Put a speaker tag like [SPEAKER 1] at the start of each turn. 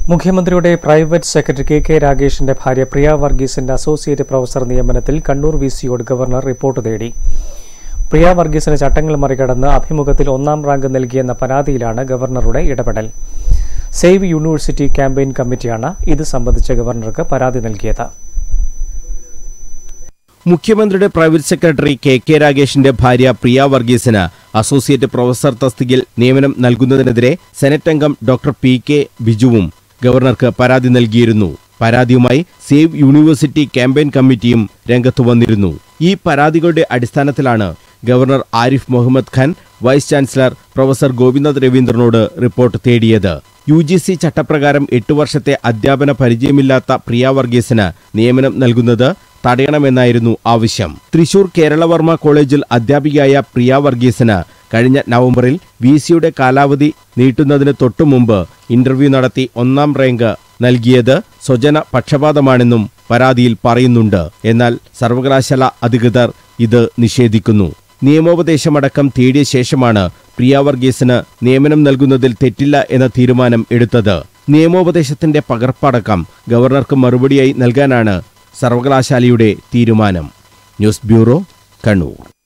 [SPEAKER 1] മുഖ്യമന്ത്രിയുടെ private secretary K K രാഗേഷിന്റെ ഭാര്യ പ്രിയ വർഗീസിന്റെ അസോസിയേറ്റ് പ്രൊഫസർ നിയമനത്തിൽ കണ്ണൂർ വി സിയോട് ഗവർണർ റിപ്പോർട്ട് തേടി പ്രിയ വർഗീസിന് ചട്ടങ്ങൾ മറികടന്ന് അഭിമുഖത്തിൽ ഒന്നാം റാങ്ക് നൽകിയെന്ന പരാതിയിലാണ് ഗവർണറുടെ ഇടപെടൽ സേവ് യൂണിവേഴ്സിറ്റി ക്യാമ്പയിൻ കമ്മിറ്റിയാണ് ഇത് സംബന്ധിച്ച് ഗവർണർക്ക് പരാതി നൽകിയത്
[SPEAKER 2] മുഖ്യമന്ത്രിയുടെ പ്രൈവറ്റ് സെക്രട്ടറി കെ കെ രാഗേഷിന്റെ ഭാര്യ പ്രിയ വർഗീസിന് അസോസിയേറ്റ് പ്രൊഫസർ തസ്തികയിൽ നിയമനം നൽകുന്നതിനെതിരെ സെനറ്റ് അംഗം ഡോക്ടർ പി കെ ബിജുവും ഗവർണർക്ക് പരാതി നൽകിയിരുന്നു പരാതിയുമായി സേവ് യൂണിവേഴ്സിറ്റി ക്യാമ്പയിൻ കമ്മിറ്റിയും രംഗത്തു വന്നിരുന്നു ഈ പരാതികളുടെ അടിസ്ഥാനത്തിലാണ് governor Arif Mohammad Khan vice chancellor professor Gopinath രവീന്ദ്രനോട് റിപ്പോർട്ട് തേടിയത് യു ജി സി ചട്ടപ്രകാരം എട്ടു വർഷത്തെ അധ്യാപന പരിചയമില്ലാത്ത പ്രിയ വർഗീസിന് നിയമനം നൽകുന്നത് തടയണമെന്നായിരുന്നു ആവശ്യം തൃശൂർ കേരളവർമ്മ കോളേജിൽ അധ്യാപികയായ പ്രിയ വർഗീസിന് കഴിഞ്ഞ നവംബറിൽ വി സിയുടെ കാലാവധി നീട്ടുന്നതിന് തൊട്ടുമുമ്പ് ഇന്റർവ്യൂ നടത്തി ഒന്നാം റാങ്ക് നൽകിയത് സ്വജന പക്ഷപാതമാണെന്നും പരാതിയിൽ പറയുന്നുണ്ട് എന്നാൽ സർവകലാശാല അധികൃതർ ഇത് നിഷേധിക്കുന്നു നിയമോപദേശമടക്കം തേടിയ ശേഷമാണ് പ്രിയ വർഗീസിന് നിയമനം നൽകുന്നതിൽ തെറ്റില്ല എന്ന തീരുമാനം എടുത്തത് നിയമോപദേശത്തിന്റെ പകർപ്പടക്കം ഗവർണർക്ക് മറുപടിയായി നൽകാനാണ് സർവകലാശാലയുടെ തീരുമാനം ന്യൂസ് ബ്യൂറോ കണ്ണൂർ